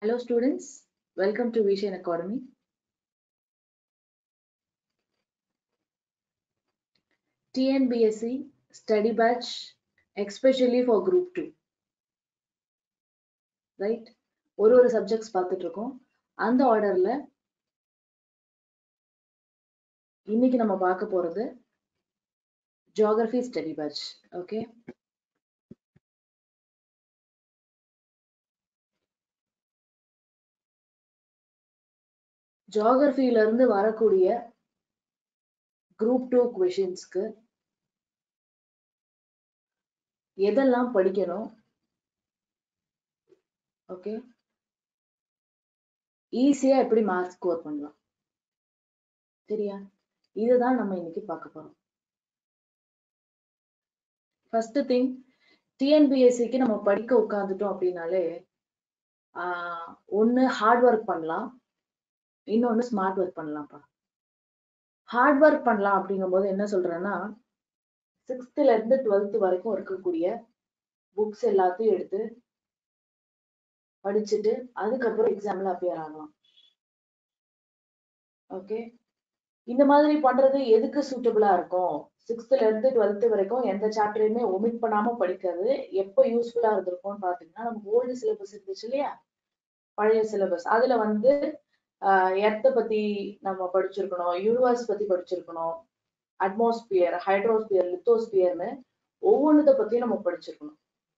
Hello students, welcome to Vision Academy. TNBSC study batch especially for group 2. Right? ஒரு ஒரு subjects பார்த்துட்டு இருக்கோம் அந்த ஆர்டர்ல இன்னைக்கு நம்ம பார்க்க போறது ஜியாகிரபி ஸ்டடி பேட்ச் ஓகே ஜியாகிரபில இருந்து வரக்கூடிய குரூப் டூ கொஷின்ஸ்க்கு எதெல்லாம் படிக்கணும் ஓகே ஈஸியா எப்படி மார்க் ஸ்கோர் பண்ணலாம் சரியா இதுதான் நம்ம இன்னைக்கு பார்க்க போறோம் ஃபர்ஸ்ட் திங் டிஎன்பிஎஸ்சிக்கு நம்ம படிக்க உட்காந்துட்டோம் அப்படின்னாலே ஆஹ் ஒண்ணு ஹார்ட் ஒர்க் பண்ணலாம் இன்னொன்னு ஸ்மார்ட் ஒர்க் பண்ணலாம்ப்பா ஹார்ட் ஒர்க் பண்ணலாம் அப்படிங்கும்போது என்ன சொல்றேன்னா சிக்ஸ்த்ல இருந்து டுவெல்த் வரைக்கும் இருக்கக்கூடிய புக்ஸ் எல்லாத்தையும் எடுத்து படிச்சுட்டு அதுக்கப்புறம் எக்ஸாம்ல அப்பியர் ஆகலாம் ஓகே இந்த மாதிரி பண்றது எதுக்கு சூட்டபிளா இருக்கும் சிக்ஸ்த்ல இருந்து டுவெல்த் வரைக்கும் எந்த சாப்டரையுமே ஒமிட் பண்ணாம படிக்கிறது எப்போ யூஸ்ஃபுல்லா இருந்திருக்கும்னு பாத்தீங்கன்னா நமக்கு ஓல்டு சிலபஸ் இருந்துச்சு இல்லையா பழைய சிலபஸ் அதுல வந்து எர்த்த பத்தி நம்ம படிச்சிருக்கணும் யூனிவர்ஸ் பத்தி படிச்சிருக்கணும் அட்மாஸ்பியர் ஹைட்ரோஸ்பியர் லித்தோஸ்பியர்னு ஒவ்வொன்றத பத்தியும் நம்ம படிச்சிருக்கணும்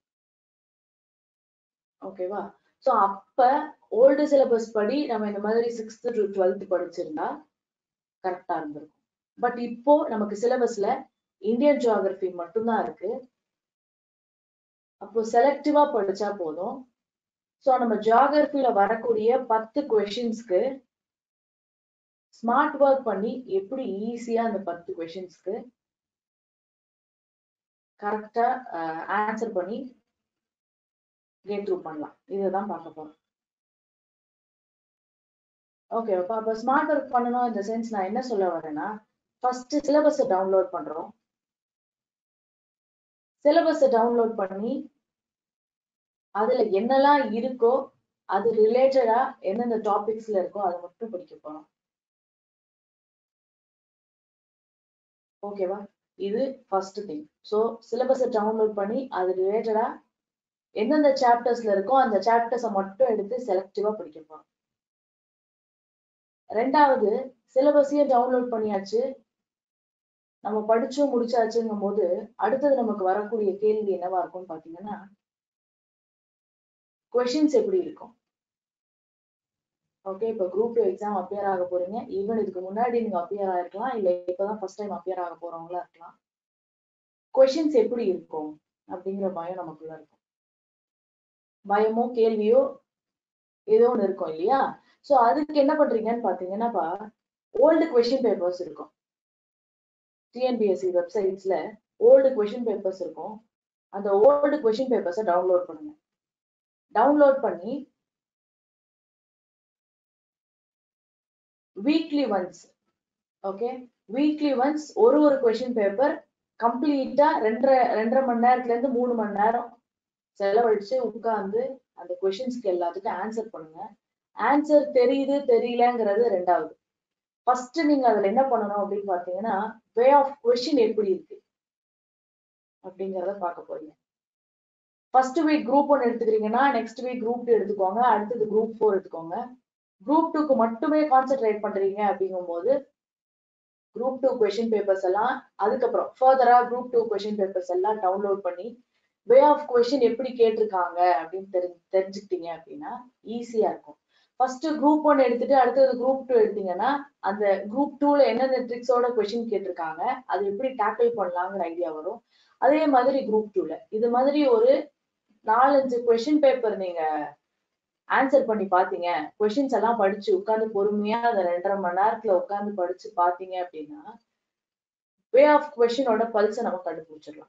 ஓகேவா ஸோ அப்ப ஓல்டு சிலபஸ் படி நம்ம இந்த மாதிரி சிக்ஸ்த் டு டுவெல்த் படிச்சிருந்தா கரெக்டா இருந்திருக்கும் பட் இப்போ நமக்கு சிலபஸ்ல இந்தியன் ஜியாகிரபி மட்டும்தான் இருக்கு அப்போ செலக்டிவா படிச்சா போதும் ஸோ நம்ம ஜியாகிரபில வரக்கூடிய பத்து கொஷின்ஸ்க்கு ஸ்மார்ட் ஒர்க் பண்ணி எப்படி ஈஸியா அந்த பத்து கொஷின்ஸ்க்கு கரெக்டா ஆன்சர் பண்ணி கெட் த்ரூ பண்ணலாம் இதுதான் பார்க்க போறோம் ஓகே அப்ப அப்ப ஸ்மார்ட் ஒர்க் பண்ணணும் இந்த சென்ஸ் நான் என்ன சொல்ல வரேன்னா ஃபர்ஸ்ட் சிலபஸை டவுன்லோட் பண்றோம் சிலபஸை டவுன்லோட் பண்ணி அதுல என்னெல்லாம் இருக்கோ அது ரிலேட்டடா எந்தெந்த டாபிக்ஸ்ல இருக்கோ அதை மட்டும் படிக்க போறோம் ஓகேவா இது ஃபர்ஸ்ட் திங் ஸோ சிலபஸை டவுன்லோட் பண்ணி அது ரிலேட்டடா எந்தெந்த சாப்டர்ஸ்ல இருக்கோ அந்த சாப்டர்ஸை மட்டும் எடுத்து செலக்டிவா படிக்க போறோம் ரெண்டாவது சிலபஸையும் டவுன்லோட் பண்ணியாச்சு நம்ம படிச்சும் முடிச்சாச்சுங்கும் போது அடுத்தது நமக்கு வரக்கூடிய கேள்வி என்னவா இருக்கும்னு பாத்தீங்கன்னா கொஷின்ஸ் எப்படி இருக்கும் ஓகே இப்போ குரூப் எக்ஸாம் அப்பியர் ஆக போறீங்க ஈவன் இதுக்கு முன்னாடி நீங்க அப்பியர் ஆயிருக்கலாம் இல்ல இப்பதான் ஃபர்ஸ்ட் டைம் அப்பியர் ஆக போறவங்களா இருக்கலாம் கொஷின்ஸ் எப்படி இருக்கும் அப்படிங்கிற பயம் நமக்குள்ள இருக்கும் பயமோ கேள்வியோ ஏதோ ஒன்று இருக்கும் இல்லையா ஸோ அதுக்கு என்ன பண்றீங்கன்னு பாத்தீங்கன்னாப்பா ஓல்டு கொஷின் பேப்பர்ஸ் இருக்கும் டிஎன்பிஎஸ்சி வெப்சைட்ஸ்ல ஓல்டு கொஷின் பேப்பர்ஸ் இருக்கும் அந்த ஓல்டு கொஷின் பேப்பர்ஸை டவுன்லோட் பண்ணுங்க டவுன்லோட் பண்ணி weekly once okay weekly once ஒரு ஒரு கொஷின் பேப்பர் கம்ப்ளீட்டா ரெண்டரை ரெண்டரை மணி நேரத்துல இருந்து மூணு மணி நேரம் செலவழிச்சு உட்கார்ந்து அந்த கொஷின்ஸ்க்கு எல்லாத்துக்கும் ஆன்சர் பண்ணுங்க ஆன்சர் தெரியுது தெரியலங்கிறது ரெண்டாவது ஃபர்ஸ்ட் நீங்க அதுல என்ன பண்ணணும் அப்படின்னு பாத்தீங்கன்னா வே ஆஃப் கொஷின் எப்படி இருக்கு அப்படிங்கிறத பார்க்க போறீங்க ஃபர்ஸ்ட் வீக் குரூப் ஒன் எடுத்துக்கிறீங்கன்னா நெக்ஸ்ட் வீக் குரூப் டூ எடுத்துக்கோங்க அடுத்தது குரூப் ஃபோர் எடுத்துக்கோங்க குரூப் டூக்கு மட்டுமே கான்சென்ட்ரேட் பண்றீங்க அப்படிங்கும்போது குரூப் டூ கொஷின் பேப்பர்ஸ் எல்லாம் அதுக்கப்புறம் ஃபர்தரா குரூப் டூ கொஷின் பேப்பர்ஸ் எல்லாம் டவுன்லோட் பண்ணி வே ஆஃப் கொஷின் எப்படி கேட்டிருக்காங்க அப்படின்னு தெரி தெரிஞ்சுக்கிட்டீங்க அப்படின்னா ஈஸியா இருக்கும் ஃபர்ஸ்ட் குரூப் ஒன் எடுத்துட்டு அடுத்தது குரூப் டூ எடுத்தீங்கன்னா அந்த குரூப் டூல என்னென்ன ட்ரிக்ஸோட கொஷின் கேட்டிருக்காங்க அது எப்படி டேக்கிள் பண்ணலாங்கிற ஐடியா வரும் அதே மாதிரி குரூப் டூல இது மாதிரி ஒரு நாலஞ்சு கொஷின் பேப்பர் நீங்க ஆன்சர் பண்ணி பாத்தீங்க கொஷின்ஸ் எல்லாம் படிச்சு உட்காந்து பொறுமையா அந்த ரெண்டரை மணி நேரத்துல உட்காந்து படிச்சு பாத்தீங்க அப்படின்னா வே ஆஃப் கொஷினோட பல்ஸை நம்ம கண்டுபிடிச்சிடலாம்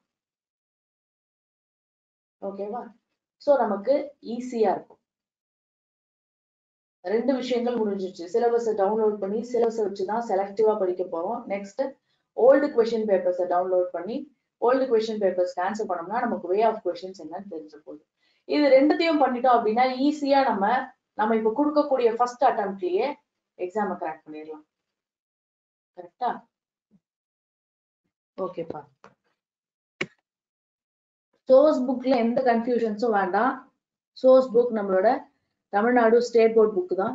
ஓகேவா சோ நமக்கு ஈஸியா இருக்கும் ரெண்டு விஷயங்கள் முடிஞ்சிச்சு சிலபஸை டவுன்லோட் பண்ணி சிலபஸை வச்சுதான் செலக்டிவா படிக்க போறோம் நெக்ஸ்ட் ஓல்டு கொஷின் பேப்பர்ஸை டவுன்லோட் பண்ணி ஓல்டு கொஷின் பேப்பர்ஸ்க்கு ஆன்சர் பண்ணோம்னா நமக்கு வே ஆஃப் கொஷின்ஸ் என்னன்னு தெரிஞ்ச போகுது இது ரெண்டுத்தையும் பண்ணிட்டோம் அப்படின்னா ஈஸியா நம்ம நம்ம இப்ப கொடுக்கக்கூடிய ஃபர்ஸ்ட் அட்டம்ப்ட்லயே எக்ஸாமை கிராக் பண்ணிடலாம் கரெக்டா ஓகேப்பா சோர்ஸ் புக்ல எந்த கன்ஃபியூஷன்ஸும் வேண்டாம் சோர்ஸ் புக் நம்மளோட தமிழ்நாடு ஸ்டேட் போர்ட் புக் தான்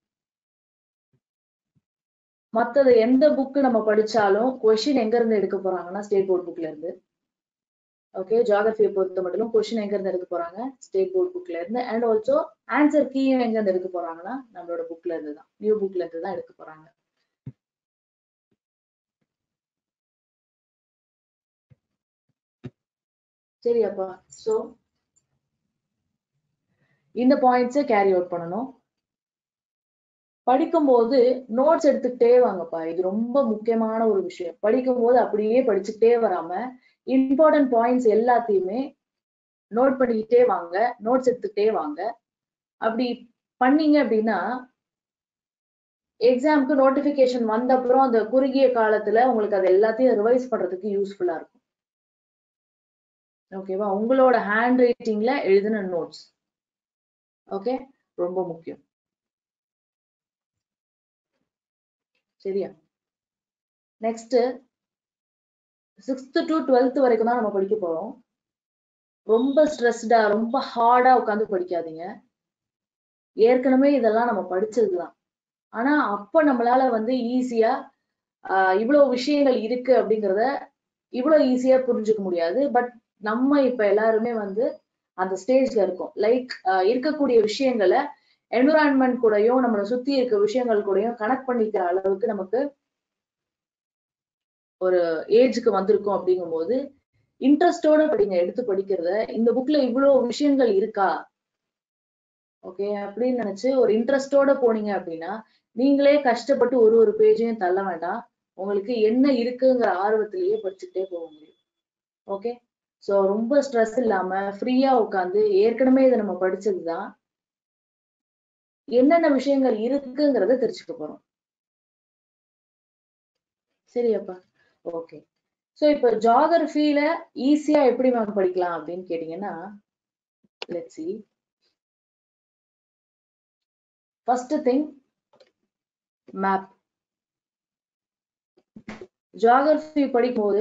மத்தது எந்த புக் நம்ம படிச்சாலும் கொஸ்டின் எங்க இருந்து எடுக்க போறாங்கன்னா ஸ்டேட் போர்ட் புக்ல இருந்து ஓகே ஜியாகிரபியை பொறுத்த மட்டும் கொஸ்டின் எங்க இருந்து எடுக்க போறாங்க ஸ்டேட் போர்ட் புக்ல இருந்து அண்ட் ஆல்சோ ஆன்சர் கீயும் எங்க இருந்து எடுக்க போறாங்கன்னா நம்மளோட புக்ல இருந்து தான் நியூ புக்ல இருந்து தான் எடுக்க போறாங்க சரியாப்பா சோ இந்த பாயிண்ட்ஸை கேரி அவுட் பண்ணணும் படிக்கும்போது நோட்ஸ் எடுத்துக்கிட்டே வாங்கப்பா இது ரொம்ப முக்கியமான ஒரு விஷயம் படிக்கும்போது அப்படியே படிச்சுக்கிட்டே வராம இம்பார்ட்டன்ட் பாயிண்ட்ஸ் எல்லாத்தையுமே நோட் பண்ணிக்கிட்டே வாங்க நோட்ஸ் எடுத்துக்கிட்டே வாங்க அப்படி பண்ணீங்க அப்படின்னா எக்ஸாம்க்கு நோட்டிபிகேஷன் வந்த அப்புறம் அந்த குறுகிய காலத்துல உங்களுக்கு அது எல்லாத்தையும் ரிவைஸ் பண்றதுக்கு யூஸ்ஃபுல்லா இருக்கும் ஓகேவா உங்களோட ஹேண்ட் ரைட்டிங்ல எழுதின நோட்ஸ் ஓகே ரொம்ப முக்கியம் சரியா நெக்ஸ்ட் சிக்ஸ்த் டு டுவெல்த் வரைக்கும் தான் நம்ம படிக்க போறோம் ரொம்ப ஸ்ட்ரெஸ்டா ரொம்ப ஹார்டா உட்காந்து படிக்காதீங்க ஏற்கனவே இதெல்லாம் நம்ம படிச்சதுதான் ஆனா அப்ப நம்மளால வந்து ஈஸியா இவ்வளவு விஷயங்கள் இருக்கு அப்படிங்கிறத இவ்வளவு ஈஸியா புரிஞ்சுக்க முடியாது பட் நம்ம இப்ப எல்லாருமே வந்து அந்த ஸ்டேஜ்ல இருக்கோம் லைக் இருக்கக்கூடிய விஷயங்களை என்விரான்மெண்ட் கூடயும் நம்மளை சுத்தி இருக்க விஷயங்கள் கூடயும் கனெக்ட் பண்ணிக்கிற அளவுக்கு நமக்கு ஒரு ஏஜுக்கு வந்திருக்கோம் அப்படிங்கும்போது இன்ட்ரெஸ்டோட படிங்க எடுத்து படிக்கிறத இந்த புக்ல இவ்வளவு விஷயங்கள் இருக்கா ஓகே அப்படின்னு நினைச்சு ஒரு இன்ட்ரெஸ்டோட போனீங்க அப்படின்னா நீங்களே கஷ்டப்பட்டு ஒரு ஒரு பேஜையும் தள்ள வேண்டாம் உங்களுக்கு என்ன இருக்குங்கிற ஆர்வத்திலேயே படிச்சுட்டே போக முடியும் ஓகே சோ ரொம்ப ஸ்ட்ரெஸ் இல்லாம ஃப்ரீயா உட்காந்து ஏற்கனவே இதை நம்ம படிச்சதுதான் என்னென்ன விஷயங்கள் இருக்குங்கிறத தெரிஞ்சுக்க போறோம் சரியாப்பா ஓகே சோ இப்போ ஜாகிரபில ஈஸியா எப்படி மேம் படிக்கலாம் அப்படின்னு கேட்டீங்கன்னா let see first thing map geography படிக்கும்போது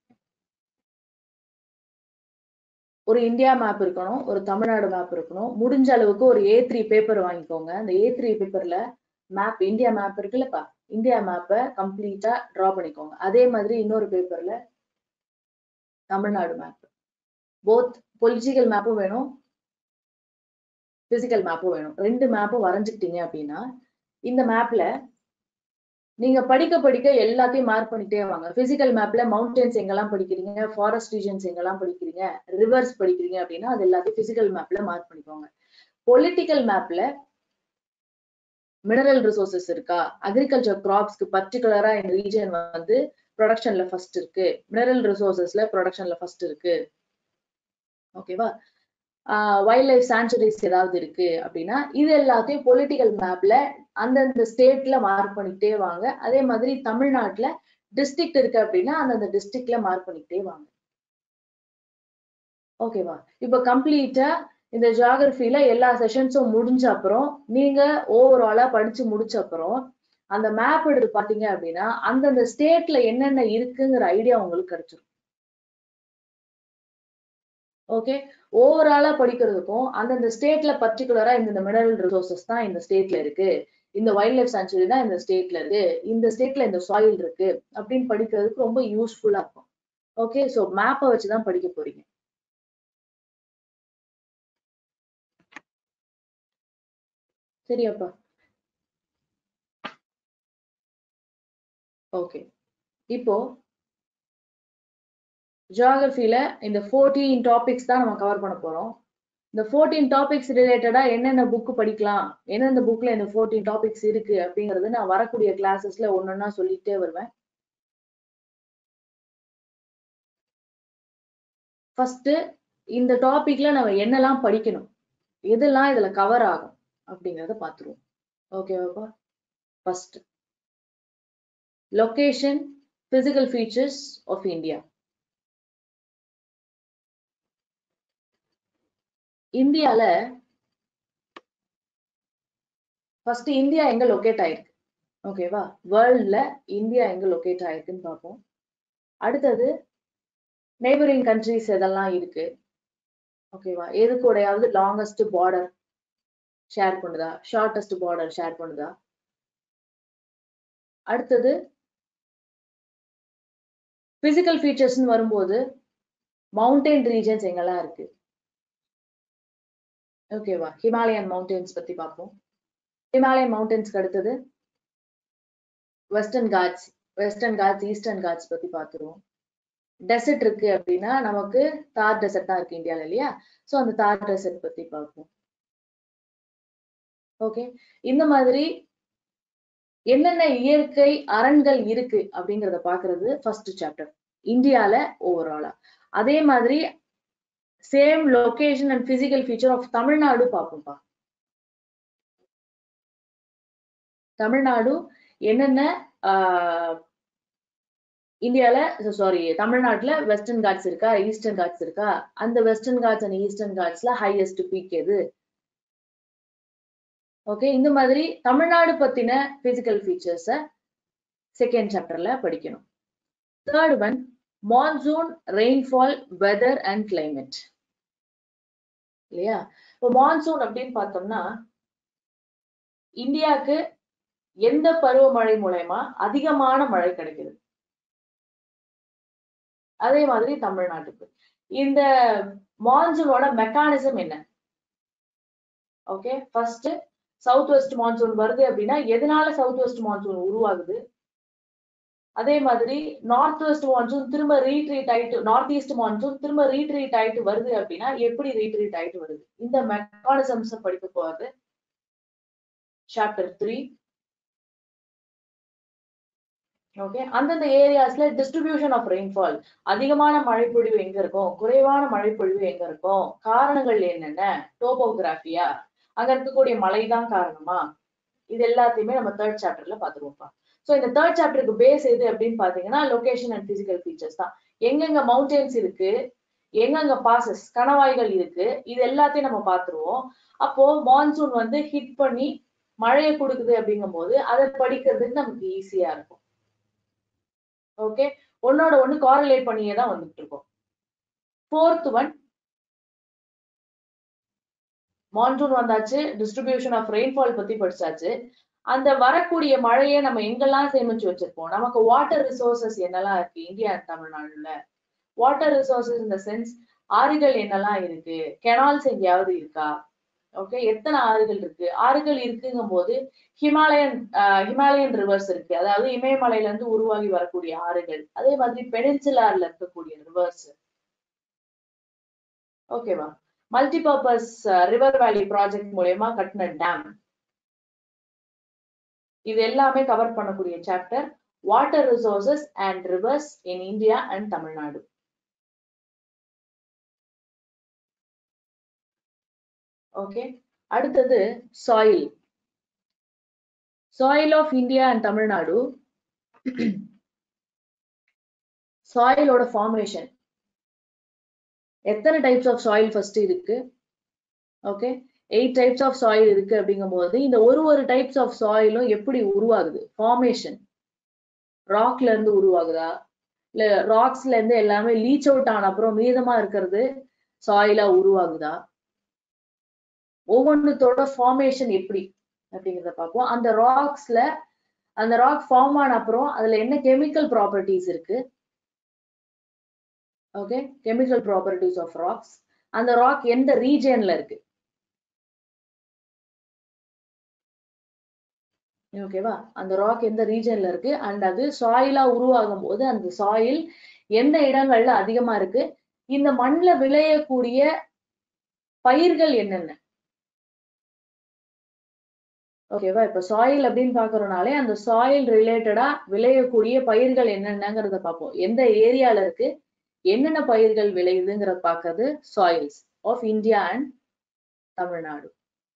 ஒரு இந்தியா மேப் இருக்கணும் ஒரு தமிழ்நாடு மேப் இருக்கணும் முடிஞ்ச அளவுக்கு ஒரு ஏ த்ரீ பேப்பர் வாங்கிக்கோங்க அந்த ஏ த்ரீ பேப்பர்ல மேப் இந்தியா மேப் இருக்குல்லப்பா இந்தியா மேப்பை கம்ப்ளீட்டா டிரா பண்ணிக்கோங்க அதே மாதிரி இன்னொரு பேப்பர்ல தமிழ்நாடு மேப் போத் பொலிட்டிக்கல் மேப்பும் வேணும் பிசிக்கல் மேப்பும் வேணும் ரெண்டு மேப்பும் வரைஞ்சுக்கிட்டீங்க அப்படின்னா இந்த மேப்ல நீங்க படிக்க படிக்க எல்லாத்தையும் மார்க் பண்ணிட்டே வாங்க பிசிக்கல் மேப்ல மவுண்டன்ஸ் எங்கெல்லாம் படிக்கிறீங்க ஃபாரஸ்ட் ரீஜன்ஸ் எங்கெல்லாம் படிக்கிறீங்க ரிவர்ஸ் படிக்கிறீங்க அப்படின்னா அது எல்லாத்தையும் பிசிக்கல் மேப்ல மார்க் பண்ணிக்கோங்க பொலிட்டிக்கல் மேப்ல மினரல் ரிசோர்சஸ் இருக்கா அக்ரிகல்ச்சர் கிராப்ஸ்க்கு பர்டிகுலரா இந்த ரீஜன் வந்து ப்ரொடக்ஷன்ல ஃபர்ஸ்ட் இருக்கு மினரல் ரிசோர்சஸ்ல ப்ரொடக்ஷன்ல ஃபர்ஸ்ட் இருக்கு ஓகேவா வைல்ட் லைஃப் சான்ச்சுரிஸ் ஏதாவது இருக்கு அப்படின்னா இது எல்லாத்தையும் பொலிட்டிக்கல் மேப்ல அந்தந்த ஸ்டேட்ல மார்க் பண்ணிக்கிட்டே வாங்க அதே மாதிரி தமிழ்நாட்டுல டிஸ்ட்ரிக்ட் இருக்கு அப்படின்னா அந்தந்த டிஸ்ட்ரிக்ட்ல மார்க் பண்ணிக்கிட்டே வாங்க ஓகேவா இப்ப கம்ப்ளீட்டா இந்த ஜியாகிரபில எல்லா செஷன்ஸும் முடிஞ்ச அப்புறம் நீங்க ஓவராலா படிச்சு முடிச்ச அப்புறம் அந்த மேப் எடுத்து பாத்தீங்க அப்படின்னா அந்தந்த ஸ்டேட்ல என்னென்ன இருக்குங்கிற ஐடியா உங்களுக்கு கிடைச்சிரும் ஓகே ஓவராலா படிக்கிறதுக்கும் அந்தந்த ஸ்டேட்ல பர்டிகுலரா இந்த மினரல் ரிசோர்சஸ் தான் இந்த ஸ்டேட்ல இருக்கு இந்த வைல்ட் லைஃப் சான்ச்சுரி தான் இந்த ஸ்டேட்ல இருக்கு இந்த ஸ்டேட்ல இந்த சாயில் இருக்கு அப்படின்னு படிக்கிறதுக்கு ரொம்ப யூஸ்ஃபுல்லா இருக்கும் ஓகே சோ மேப்பை வச்சுதான் படிக்க போறீங்க சரியாப்பா ஓகே இப்போ ஜியாகிரபில இந்த ஃபோர்டீன் டாபிக்ஸ் தான் நம்ம கவர் பண்ண போறோம் இந்த ஃபோர்டீன் டாபிக்ஸ் ரிலேட்டடா என்னென்ன புக் படிக்கலாம் எந்தெந்த புக்ல இந்த ஃபோர்டீன் டாபிக்ஸ் இருக்கு அப்படிங்கறது நான் வரக்கூடிய கிளாஸஸ்ல ஒன்னொன்னா சொல்லிட்டே வருவேன் ஃபர்ஸ்ட் இந்த டாபிக்ல நம்ம என்னெல்லாம் படிக்கணும் எதெல்லாம் இதுல கவர் ஆகும் அப்படிங்கறத பார்த்துருவோம் ஓகேவாப்பா first location physical features of India இந்தியால ஃபர்ஸ்ட் இந்தியா எங்க லொகேட் ஆயிருக்கு ஓகேவா வேர்ல்ட்ல இந்தியா எங்க லொகேட் ஆயிருக்குன்னு பார்ப்போம் அடுத்தது நெய்பரிங் கண்ட்ரிஸ் எதெல்லாம் இருக்கு ஓகேவா எது கூடயாவது லாங்கஸ்ட் பார்டர் ஷேர் பண்ணுதா ஷார்டஸ்ட் பார்டர் ஷேர் பண்ணுதா அடுத்தது பிசிக்கல் ஃபீச்சர்ஸ்னு வரும்போது மவுண்டைன் ரீஜன்ஸ் எங்கெல்லாம் இருக்கு ஓகேவா ஹிமாலயன் மவுண்டன்ஸ் பத்தி பார்ப்போம் ஹிமாலயன் மவுண்டன்ஸ்க்கு அடுத்தது western ghats western ghats eastern ghats பத்தி பார்த்துருவோம் டெசர்ட் இருக்கு அப்படின்னா நமக்கு தார் டெசர்ட் தான் இருக்கு இந்தியால இல்லையா சோ அந்த தார் டெசர்ட் பத்தி பார்ப்போம் ஓகே இந்த மாதிரி என்னென்ன இயற்கை அரண்கள் இருக்கு அப்படிங்கறத பாக்குறது ஃபர்ஸ்ட் சாப்டர் இந்தியால ஓவராலா அதே மாதிரி same location and physical feature of Tamil Nadu பார்ப்போம்ப்பா தமிழ்நாடு என்னென்ன ஆஹ் இந்தியால சாரி தமிழ்நாட்டுல வெஸ்டர்ன் காட்ஸ் இருக்கா ஈஸ்டர்ன் காட்ஸ் இருக்கா அந்த வெஸ்டர்ன் காட்ஸ் அண்ட் ஈஸ்டர்ன் காட்ஸ்ல ஹையஸ்ட் பீக் எது ஓகே இந்த மாதிரி தமிழ்நாடு பத்தின பிசிக்கல் ஃபீச்சர்ஸ செகண்ட் சாப்டர்ல படிக்கணும் third one monsoon rainfall weather and climate இல்லையா இப்போ மான்சூன் அப்படின்னு பார்த்தோம்னா இந்தியாவுக்கு எந்த பருவமழை மூலயமா அதிகமான மழை கிடைக்குது அதே மாதிரி தமிழ்நாட்டுக்கு இந்த மான்சூனோட மெக்கானிசம் என்ன okay first south west monsoon வருது அப்படின்னா எதனால சவுத் வெஸ்ட் மான்சூன் உருவாகுது அதே மாதிரி நார்த் வெஸ்ட் மான்சூன் திரும்ப ரீட்ரீட் ஆயிட்டு நார்த் ஈஸ்ட் மான்சூன் திரும்ப ரீட்ரீட் ஆயிட்டு வருது அப்படின்னா எப்படி ரீட்ரீட் ஆயிட்டு வருது இந்த மெக்கானிசம்ஸ் படிக்க போறது சாப்டர் த்ரீ ஓகே அந்தந்த ஏரியாஸ்ல டிஸ்ட்ரிபியூஷன் ஆஃப் ரெயின்ஃபால் அதிகமான மழைப்பொழிவு எங்க இருக்கும் குறைவான மழைப்பொழிவு எங்க இருக்கும் காரணங்கள் என்னென்ன டோபோகிராஃபியா அங்க இருக்கக்கூடிய மழை தான் காரணமா இது எல்லாத்தையுமே நம்ம தேர்ட் சாப்டர்ல பாத்துருவோம்ப்பா சோ இந்த தேர்ட் சாப்டருக்கு பேஸ் எது அப்படின்னு பாத்தீங்கன்னா லொகேஷன் அண்ட் பிசிக்கல் ஃபீச்சர்ஸ் தான் எங்கெங்க மவுண்டன்ஸ் இருக்கு எங்கெங்க பாசஸ் கணவாய்கள் இருக்கு இது எல்லாத்தையும் நம்ம பாத்துருவோம் அப்போ மான்சூன் வந்து ஹிட் பண்ணி மழையை கொடுக்குது அப்படிங்கும் போது அதை படிக்கிறதுக்கு நமக்கு ஈஸியா இருக்கும் ஓகே ஒன்னோட ஒண்ணு காரலேட் பண்ணியே தான் வந்துட்டு இருக்கோம் ஃபோர்த் ஒன் மான்சூன் வந்தாச்சு டிஸ்ட்ரிபியூஷன் ஆஃப் ரெயின்ஃபால் பத்தி படிச்சாச்சு அந்த வரக்கூடிய மழையை நம்ம எங்கெல்லாம் சேமிச்சு வச்சிருப்போம் நமக்கு வாட்டர் ரிசோர்சஸ் என்னெல்லாம் இருக்கு இந்தியா அண்ட் தமிழ்நாடுல வாட்டர் ரிசோர்சஸ் இந்த சென்ஸ் ஆறுகள் என்னெல்லாம் இருக்கு கெனால்ஸ் எங்கேயாவது இருக்கா ஓகே எத்தனை ஆறுகள் இருக்கு ஆறுகள் இருக்குங்கும் போது ஹிமாலயன் ஹிமாலயன் ரிவர்ஸ் இருக்கு அதாவது இமயமலையில இருந்து உருவாகி வரக்கூடிய ஆறுகள் அதே மாதிரி பெனின்சுலார்ல இருக்கக்கூடிய ரிவர்ஸ் ஓகேவா மல்டிபர்பஸ் ரிவர் வேலி ப்ராஜெக்ட் மூலயமா கட்டின டேம் இது எல்லாமே கவர் பண்ணக்கூடிய chapter water resources and rivers in India and Tamil Nadu okay அடுத்தது soil soil of India and Tamil Nadu சாயிலோட ஃபார்மேஷன் எத்தனை டைப்ஸ் ஆஃப் சாயில் ஃபர்ஸ்ட் இருக்கு okay eight types of soil இருக்கு அப்படிங்கும் போது இந்த ஒரு ஒரு டைப்ஸ் ஆஃப் சாயிலும் எப்படி உருவாகுது ஃபார்மேஷன் ராக்ல இருந்து உருவாகுதா இல்ல ராக்ஸ்ல இருந்து எல்லாமே லீச் அவுட் ஆன அப்புறம் மீதமா இருக்கிறது சாயிலா உருவாகுதா ஒவ்வொன்றுத்தோட ஃபார்மேஷன் எப்படி அப்படிங்கிறத பார்ப்போம் அந்த ராக்ஸ்ல அந்த ராக் ஃபார்ம் ஆன அப்புறம் அதுல என்ன கெமிக்கல் ப்ராப்பர்ட்டிஸ் இருக்கு okay chemical properties of rocks அந்த ராக் எந்த ரீஜன்ல இருக்கு ஓகேவா அந்த ராக் எந்த ரீஜன்ல இருக்கு அண்ட் அது சாயிலா உருவாகும் போது அந்த சாயில் எந்த இடங்கள்ல அதிகமா இருக்கு இந்த மண்ணுல விளையக்கூடிய பயிர்கள் என்னென்ன ஓகேவா இப்ப சாயில் அப்படின்னு பாக்குறோம்னாலே அந்த சாயில் ரிலேட்டடா விளையக்கூடிய பயிர்கள் என்னென்னங்கிறத பார்ப்போம் எந்த ஏரியால இருக்கு என்னென்ன பயிர்கள் விளையுதுங்கிறத பாக்குறது soils of India and Tamil Nadu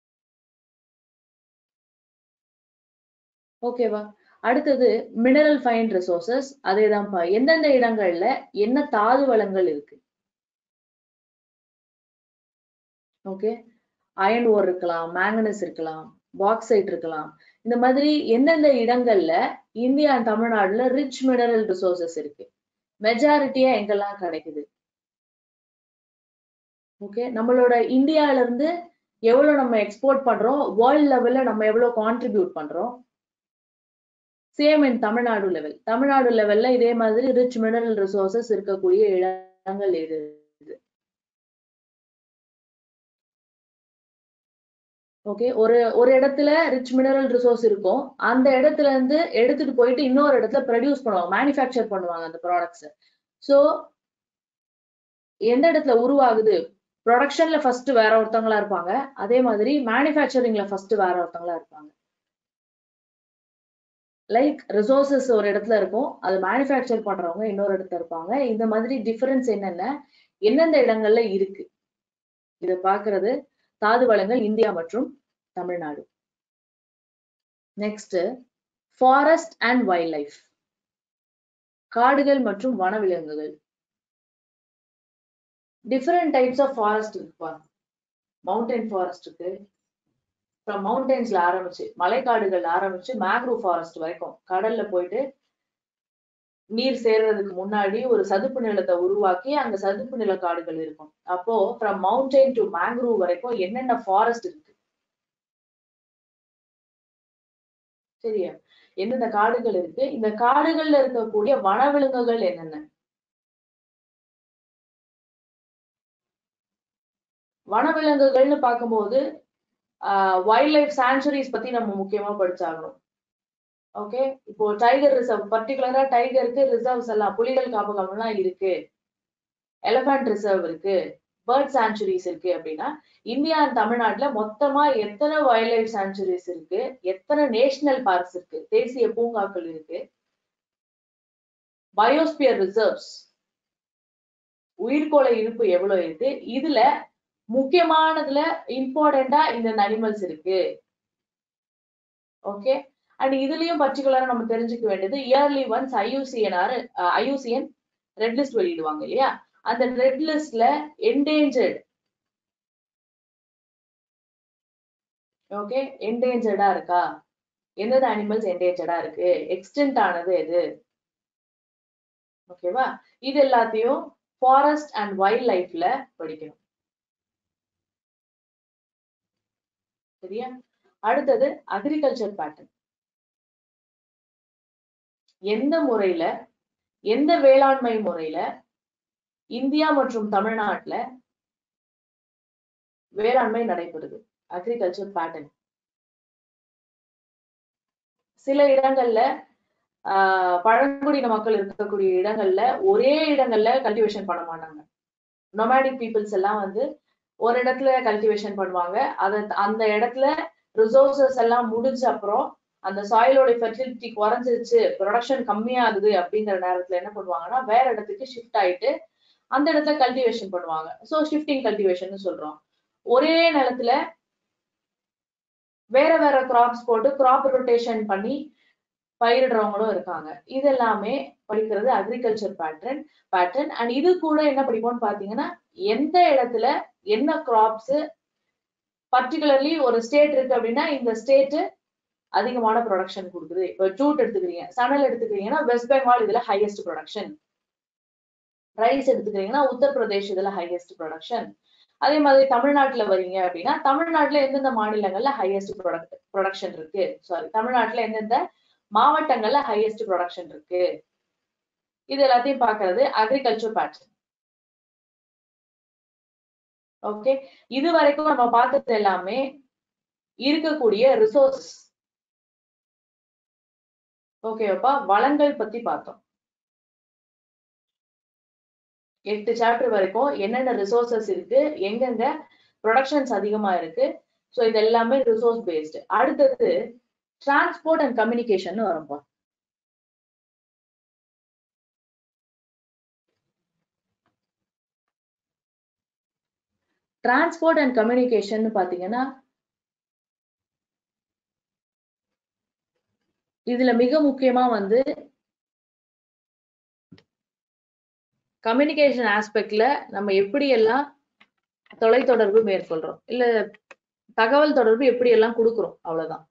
ஓகேவா அடுத்தது மினரல் ஃபைன் ரிசோர்சஸ் அதேதான்ப்பா எந்தெந்த இடங்கள்ல என்ன தாது வளங்கள் இருக்கு ஓகே அயன் ஓர் இருக்கலாம் மேங்கனஸ் இருக்கலாம் பாக்சைட் இருக்கலாம் இந்த மாதிரி எந்தெந்த இடங்கள்ல இந்தியா and தமிழ்நாடுல ரிச் மினரல் ரிசோர்சஸ் இருக்கு மெஜாரிட்டியா எங்கெல்லாம் கிடைக்குது ஓகே நம்மளோட இந்தியால இருந்து எவ்வளவு நம்ம எக்ஸ்போர்ட் பண்றோம் வேர்ல்ட் லெவல்ல நம்ம எவ்வளவு கான்ட்ரிபியூட் பண்றோம் same in Tamil Nadu level Tamil Nadu லெவல்ல இதே மாதிரி ரிச் மினரல் ரிசோர்சஸ் இருக்கக்கூடிய இடங்கள் எது ஓகே ஒரு ஒரு இடத்துல ரிச் மினரல் ரிசோர்ஸ் இருக்கும் அந்த இடத்துல இருந்து எடுத்துட்டு போயிட்டு இன்னொரு இடத்துல ப்ரொடியூஸ் பண்ணுவாங்க மேனுஃபேக்சர் பண்ணுவாங்க அந்த ப்ராடக்ட்ஸ் ஸோ எந்த இடத்துல உருவாகுது ப்ரொடக்ஷன்ல ஃபர்ஸ்ட் வேற ஒருத்தவங்களா இருப்பாங்க அதே மாதிரி மேனுஃபேக்சரிங்ல ஃபர்ஸ்ட் வேற ஒருத்தவங்களா இருப்பாங்க லைக் ரிசோர்சஸ் ஒரு இடத்துல இருக்கும் அது மேனுஃபேக்சர் பண்றவங்க இன்னொரு இடத்துல இருப்பாங்க இந்த மாதிரி டிஃபரன்ஸ் என்னென்ன எந்தெந்த இடங்கள்ல இருக்கு இத பாக்குறது தாது வளங்கள் இந்தியா மற்றும் Tamil Nadu next forest and wild life காடுகள் மற்றும் வனவிலங்குகள் டிஃபரெண்ட் டைப்ஸ் ஆஃப் ஃபாரஸ்ட் இருக்குப்பா மவுண்டைன் ஃபாரஸ்ட் இருக்கு ஃப்ரம் மவுண்டைன்ஸ்ல ஆரம்பிச்சு மலைக்காடுகள் ஆரம்பிச்சு மேக்ரூவ் ஃபாரஸ்ட் வரைக்கும் கடல்ல போயிட்டு நீர் சேர்றதுக்கு முன்னாடி ஒரு சதுப்பு நிலத்தை உருவாக்கி அங்க சதுப்பு நில காடுகள் இருக்கும் அப்போ ஃப்ரம் மவுண்டைன் டு மேங்க்ரூவ் வரைக்கும் என்னென்ன ஃபாரஸ்ட் இருக்கு சரியா எந்தெந்த காடுகள் இருக்கு இந்த காடுகள்ல இருக்கக்கூடிய வனவிலங்குகள் என்னென்ன வனவிலங்குகள்னு பார்க்கும்போது வைல்ட் லைஃப் சாங்சுரிஸ் பத்தி நம்ம முக்கியமா படிச்சாகணும் ஓகே இப்போ டைகர் ரிசர்வ் பர்டிகுலரா டைகருக்கு ரிசர்வ்ஸ் எல்லாம் புலிகள் காப்பகம் எல்லாம் இருக்கு எலிபென்ட் ரிசர்வ் இருக்கு பேர்ட் சாங்சுரிஸ் இருக்கு அப்படின்னா இந்தியா and தமிழ்நாட்டுல மொத்தமா எத்தனை வைல்ட் லைஃப் சாங்சுரிஸ் இருக்கு எத்தனை நேஷனல் பார்க்ஸ் இருக்கு தேசிய பூங்காக்கள் இருக்கு பயோஸ்பியர் ரிசர்வ்ஸ் உயிர்கோள இருப்பு எவ்வளவு இருக்கு இதுல முக்கியமானதுல இம்பார்ட்டண்டா இந்த அனிமல்ஸ் இருக்கு ஓகே அண்ட் இதுலயும் பர்டிகுலரா நம்ம தெரிஞ்சுக்க வேண்டியது yearly once IUCNR IUCN red list வெளியிடுவாங்க இல்லையா அந்த ரெட் லிஸ்ட்ல என்டேஞ்சர்ட் ஓகே என்டேஞ்சர்டா இருக்கா எந்தெந்த அனிமல்ஸ் என்டேஞ்சர்டா இருக்கு எக்ஸ்டென்ட் ஆனது எது ஓகேவா இது எல்லாத்தையும் ஃபாரஸ்ட் அண்ட் வைல்ட் லைஃப்ல படிக்கணும் சரியா அடுத்தது அக்ரிகல்ச்சர் பேட்டர்ன் எந்த முறையில எந்த வேளாண்மை முறையில இந்தியா மற்றும் தமிழ்நாட்டுல வேளாண்மை நடைபெறுது அக்ரிகல்ச்சர் பேட்டர்ன் சில இடங்கள்ல ஆஹ் பழங்குடியின மக்கள் இருக்கக்கூடிய இடங்கள்ல ஒரே இடங்கள்ல கல்டிவேஷன் பண்ண மாட்டாங்க நொமேடிக் பீப்புள்ஸ் எல்லாம் வந்து ஒரு இடத்துல கல்டிவேஷன் பண்ணுவாங்க அத அந்த இடத்துல ரிசோர்சஸ் எல்லாம் முடிஞ்ச அப்புறம் அந்த சாயிலோட ஃபெர்டிலிட்டி குறைஞ்சிருச்சு ப்ரொடக்ஷன் கம்மியாகுது அப்படிங்கிற நேரத்துல என்ன பண்ணுவாங்கன்னா வேற இடத்துக்கு ஷிஃப்ட் ஆயிட்டு அந்த இடத்துல கல்டிவேஷன் பண்ணுவாங்க ஸோ ஷிஃப்டிங் கல்டிவேஷன் சொல்றோம் ஒரே நிலத்துல வேற வேற கிராப்ஸ் போட்டு கிராப் ரொட்டேஷன் பண்ணி பயிரிடுறவங்களும் இருக்காங்க இது எல்லாமே படிக்கிறது அக்ரிகல்ச்சர் பேட்டர்ன் பேட்டர்ன் அண்ட் இது கூட என்ன படிப்போம்னு பாத்தீங்கன்னா எந்த இடத்துல என்ன கிராப்ஸ் பர்டிகுலர்லி ஒரு ஸ்டேட் இருக்கு அப்படின்னா இந்த ஸ்டேட் அதிகமான ப்ரொடக்ஷன் கொடுக்குது இப்போ ஜூட் எடுத்துக்கிறீங்க சணல் எடுத்துக்கிறீங்கன்னா வெஸ்ட் பெங்கால் இதுல ஹையஸ்ட் ப்ரொடக்ஷன் ரைஸ் எடுத்துக்கிறீங்கன்னா உத்தரப்பிரதேஷ் இதுல ஹையஸ்ட் ப்ரொடக்ஷன் அதே மாதிரி தமிழ்நாட்டுல வரீங்க அப்படின்னா தமிழ்நாட்டுல எந்தெந்த மாநிலங்கள்ல ஹையஸ்ட் ப்ரொடக்ட் ப்ரொடக்ஷன் இருக்கு சாரி தமிழ்நாட்டுல எந்தெந்த மாவட்டங்கள்ல ஹையஸ்ட் ப்ரொடக்ஷன் இருக்கு இது எல்லாத்தையும் பாக்குறது அக்ரிகல்ச்சர் பேட்டர்ன் ஓகே இது வரைக்கும் நம்ம பார்த்தது எல்லாமே இருக்கக்கூடிய ரிசோர்சஸ் ஓகேப்பா வளங்கள் பத்தி பார்த்தோம் எட்டு சாப்டர் வரைக்கும் என்னென்ன ரிசோர்சஸ் இருக்கு எங்கெங்க ப்ரொடக்ஷன்ஸ் அதிகமா இருக்கு ஸோ இது எல்லாமே ரிசோர்ஸ் பேஸ்டு அடுத்தது டிரான்ஸ்போர்ட் அண்ட் கம்யூனிகேஷன் வரும்பா டிரான்ஸ்போர்ட் அண்ட் கம்யூனிகேஷன் பாத்தீங்கன்னா இதுல மிக முக்கியமா வந்து கம்யூனிகேஷன் ஆஸ்பெக்ட்ல நம்ம எப்படி எல்லாம் தொலைத்தொடர்பு மேற்கொள்றோம் இல்ல தகவல் தொடர்பு எப்படி எல்லாம் கொடுக்குறோம் அவ்வளவுதான்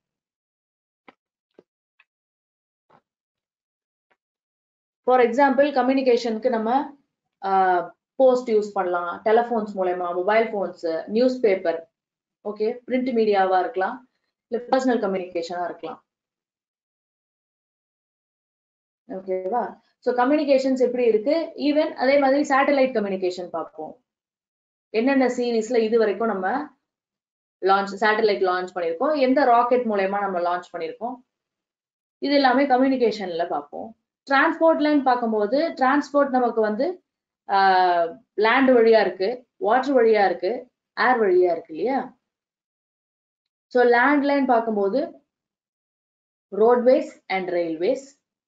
ஃபார் எக்ஸாம்பிள் கம்யூனிகேஷனுக்கு நம்ம போஸ்ட் யூஸ் பண்ணலாம் டெலஃபோன்ஸ் மூலயமா mobile phones news paper okay print மீடியாவா இருக்கலாம் இல்ல பர்சனல் கம்யூனிகேஷனா இருக்கலாம் ஓகேவா ஸோ கம்யூனிகேஷன்ஸ் எப்படி இருக்கு ஈவன் அதே மாதிரி சேட்டலைட் கம்யூனிகேஷன் பார்ப்போம் என்னென்ன சீரீஸ்ல இது வரைக்கும் நம்ம லான்ச் சேட்டலைட் லான்ச் பண்ணியிருக்கோம் எந்த ராக்கெட் மூலயமா நம்ம லான்ச் பண்ணியிருக்கோம் இது எல்லாமே கம்யூனிகேஷன்ல பார்ப்போம் டிரான்ஸ்போர்ட்லன்னு பார்க்கும்போது டிரான்ஸ்போர்ட் நமக்கு வந்து லேண்ட் வழியா இருக்கு வாட்டர் வழியா இருக்கு ஏர் வழியா இருக்கு இல்லையா ஸோ லேண்ட்லைன் பார்க்கும்போது ரோட்வேஸ் அண்ட் ரயில்வேஸ்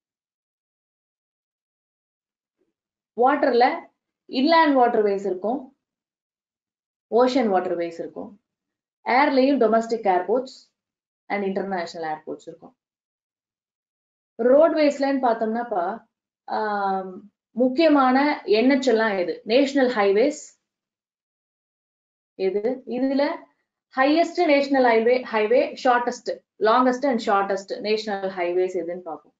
வாட்டர்ல இன்லேண்ட் வாட்டர்வேஸ் இருக்கும் ஓஷன் வாட்டர்வேஸ் இருக்கும் ஏர்லயும் domestic airports and international airports இருக்கும் ரோட்வேஸ்லன்னு பார்த்தோம்னாப்பா முக்கியமான என்ஹெச் எல்லாம் எது நேஷனல் ஹைவேஸ் எது இதுல highest national highway highway shortest longest and shortest national highways எதுன்னு பார்ப்போம்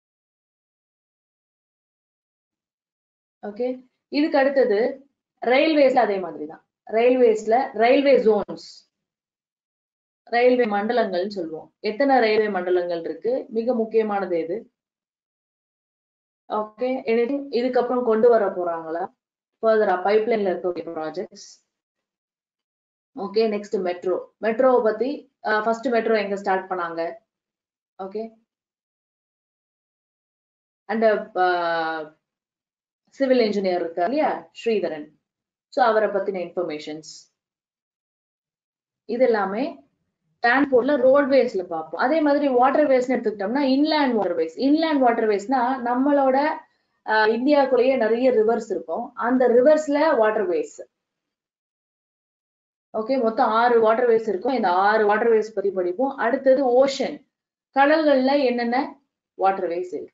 ஓகே இதுக்கு அடுத்தது ரயில்வேஸ்ல அதே மாதிரி தான் ரயில்வேஸ்ல ரயில்வே ஜோன்ஸ் ரயில்வே மண்டலங்கள்னு சொல்லுவோம் எத்தனை ரயில்வே மண்டலங்கள் இருக்கு மிக முக்கியமானது எது ஓகே இதுக்கப்புறம் கொண்டு வர போறாங்களா ஃபர்தரா பைப்லைன்ல இருக்க ப்ராஜெக்ட்ஸ் ஓகே நெக்ஸ்ட் மெட்ரோ மெட்ரோவை பத்தி ஃபர்ஸ்ட் மெட்ரோ எங்க ஸ்டார்ட் பண்ணாங்க ஓகே அண்ட் சிவில் இன்ஜினியர் இருக்கார் இல்லையா ஸ்ரீதரன் ஸோ அவரை பத்தின இன்ஃபர்மேஷன்ஸ் இது எல்லாமே டிரான்ஸ்போர்ட்ல ரோட்வேஸ்ல பார்ப்போம் அதே மாதிரி வாட்டர் வேஸ்னு எடுத்துக்கிட்டோம்னா inland waterways inland water வேஸ்னா நம்மளோட இந்தியாக்குள்ளேயே நிறைய ரிவர்ஸ் இருக்கும் அந்த ரிவர்ஸ்ல வாட்டர் வேஸ் ஓகே மொத்தம் ஆறு வாட்டர் வேஸ் இருக்கும் இந்த ஆறு வாட்டர் வேஸ் பத்தி படிப்போம் அடுத்தது ஓஷன் கடல்கள்ல என்னென்ன வாட்டர் வேஸ் இருக்கு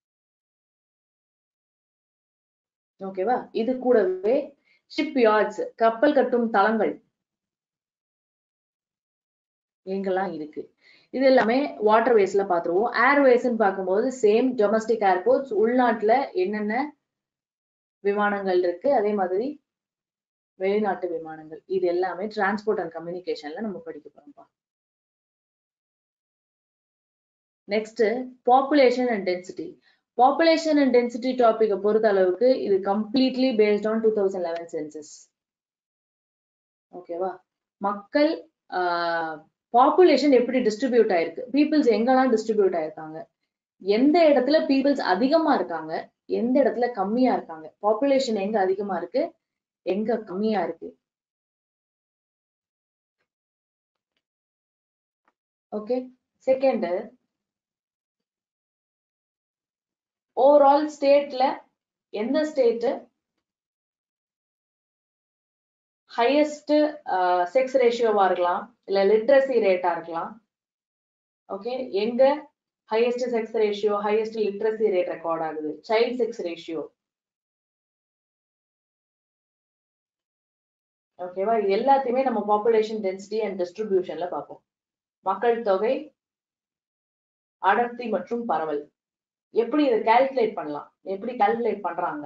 ஓகேவா இது கூடவே ஷிப் யார்ட்ஸ் கப்பல் கட்டும் தளங்கள் எங்கெல்லாம் இருக்கு இது எல்லாமே வாட்டர் வேஸ்ல பாத்துருவோம் ஏர்வேஸ்ன்னு பார்க்கும்போது சேம் டொமஸ்டிக் ஏர்போர்ட்ஸ் உள்நாட்டுல என்னென்ன விமானங்கள் இருக்கு அதே மாதிரி வெளிநாட்டு விமானங்கள் இது எல்லாமே டிரான்ஸ்போர்ட் அண்ட் கம்யூனிகேஷன்ல நம்ம படிக்க போறோம்ப்பா next population and density population and density டாபிக்கை பொறுத்த அளவுக்கு இது completely based on two thousand eleven census ஓகேவா மக்கள் பாப்புலேஷன் எப்படி டிஸ்ட்ரிபியூட் ஆயிருக்கு பீப்புள்ஸ் எங்கெல்லாம் டிஸ்ட்ரிபியூட் ஆயிருக்காங்க எந்த இடத்துல பீப்புள்ஸ் அதிகமா இருக்காங்க எந்த இடத்துல கம்மியா இருக்காங்க பாப்புலேஷன் எங்க அதிகமா இருக்கு எங்க கம்மியா இருக்கு ஓகே செகண்ட் ஓவரால் ஸ்டேட்ல எந்த ஸ்டேட் ஹையஸ்ட் செக்ஸ் ரேஷியோவா இருக்கலாம் இல்ல லிட்ரஸி ரேட்டா இருக்கலாம் ஓகே எங்க highest sex ratio highest literacy rate record ஆகுது சைல்ட் செக்ஸ் ரேஷியோ ஓகேவா இது எல்லாத்தையுமே நம்ம பாப்புலேஷன் டென்சிட்டி அண்ட் டிஸ்ட்ரிபியூஷன்ல பார்ப்போம் மக்கள் தொகை அடர்த்தி மற்றும் பரவல் எப்படி இதை கால்குலேட் பண்ணலாம் எப்படி கால்குலேட் பண்றாங்க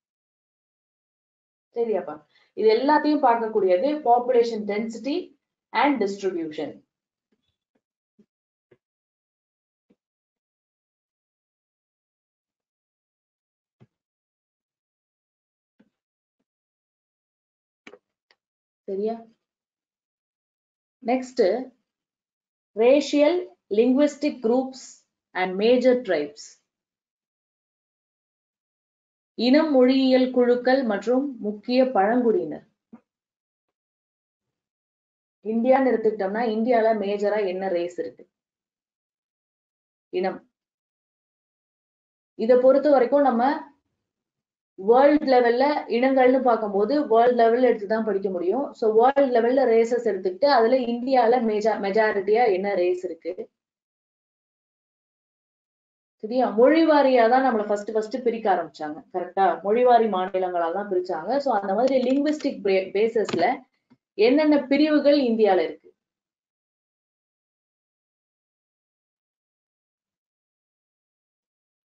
சரியாப்பா இது எல்லாத்தையும் பார்க்கக்கூடியது பாப்புலேஷன் டென்சிட்டி அண்ட் டிஸ்ட்ரிபியூஷன் சரியா next racial linguistic groups and major tribes இனம் மொழியியல் குழுக்கள் மற்றும் முக்கிய பழங்குடியினர் இந்தியான்னு எடுத்துக்கிட்டோம்னா இந்தியால மேஜரா என்ன ரேஸ் இருக்கு இனம் இத பொறுத்த வரைக்கும் நம்ம வேர்ல்ட் லெவல்ல இனங்கள்னு பார்க்கும்போது வேர்ல்ட் லெவல்ல எடுத்து தான் படிக்க முடியும் ஸோ வேர்ல்ட் லெவல்ல ரேசஸ் எடுத்துக்கிட்டு அதுல இந்தியால மெஜா மெஜாரிட்டியா என்ன ரேஸ் இருக்கு சரியா மொழிவாரியா தான் நம்மள ஃபர்ஸ்ட் ஃபர்ஸ்ட் பிரிக்க ஆரம்பிச்சாங்க கரெக்டா மொழிவாரி மாநிலங்களா தான் பிரிச்சாங்க ஸோ அந்த மாதிரி லிங்குவிஸ்டிக் பேசஸ்ல என்னென்ன பிரிவுகள் இந்தியால இருக்கு